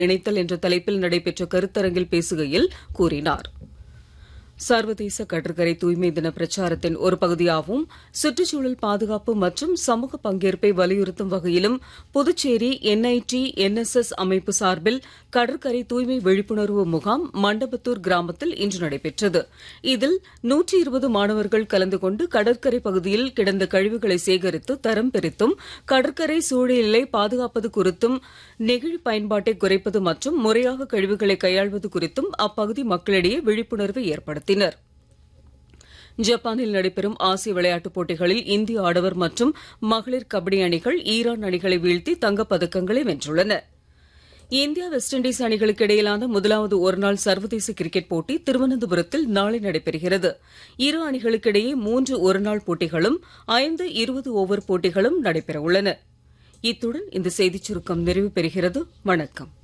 இணைத்தல் என்ற தலைப்பில் நடைபெற்ற கருத்தரங்கில் பேசுகையில் கூறினார் சர்வதேச கடற்கரை தூய்மை தின பிரச்சாரத்தின் ஒரு பகுதியாகவும் சுற்றுச்சூழல் பாதுகாப்பு மற்றும் சமூக பங்கேற்பை வலியுறுத்தும் வகையிலும் புதுச்சேரி என்ஐடி என்எஸ்எஸ் அமைப்பு சார்பில் கடற்கரை தூய்மை விழிப்புணர்வு முகாம் மண்டபத்தூர் கிராமத்தில் இன்று நடைபெற்றது இதில் நூற்றி இருபது மாணவர்கள் கலந்து கொண்டு கடற்கரை பகுதியில் கிடந்த கழிவுகளை சேகரித்து தரம் பிரித்தும் கடற்கரை சூழலை பாதுகாப்பது குறித்தும் நெகிழி பயன்பாட்டை குறைப்பது மற்றும் முறையாக கழிவுகளை கையாள்வது குறித்தும் அப்பகுதி மக்களிடையே விழிப்புணர்வை ஏற்படுத்தினர் ஜப்பானில் நடைபெறும் ஆசிய விளையாட்டுப் போட்டிகளில் இந்திய ஆடவர் மற்றும் மகளிர் கபடி அணிகள் ஈரான் அணிகளை வீழ்த்தி தங்கப் பதக்கங்களை வென்றுள்ளன இந்தியா வெஸ்ட் இண்டீஸ் அணிகளுக்கு இடையிலான முதலாவது ஒருநாள் சர்வதேச கிரிக்கெட் போட்டி திருவனந்தபுரத்தில் நாளை நடைபெறுகிறது இரு அணிகளுக்கிடையே மூன்று ஒருநாள் போட்டிகளும் ஐந்து இருபது ஓவர் போட்டிகளும் நடைபெற உள்ளன இத்துடன் இந்த செய்திச் சுருக்கம் நிறைவு பெறுகிறது வணக்கம்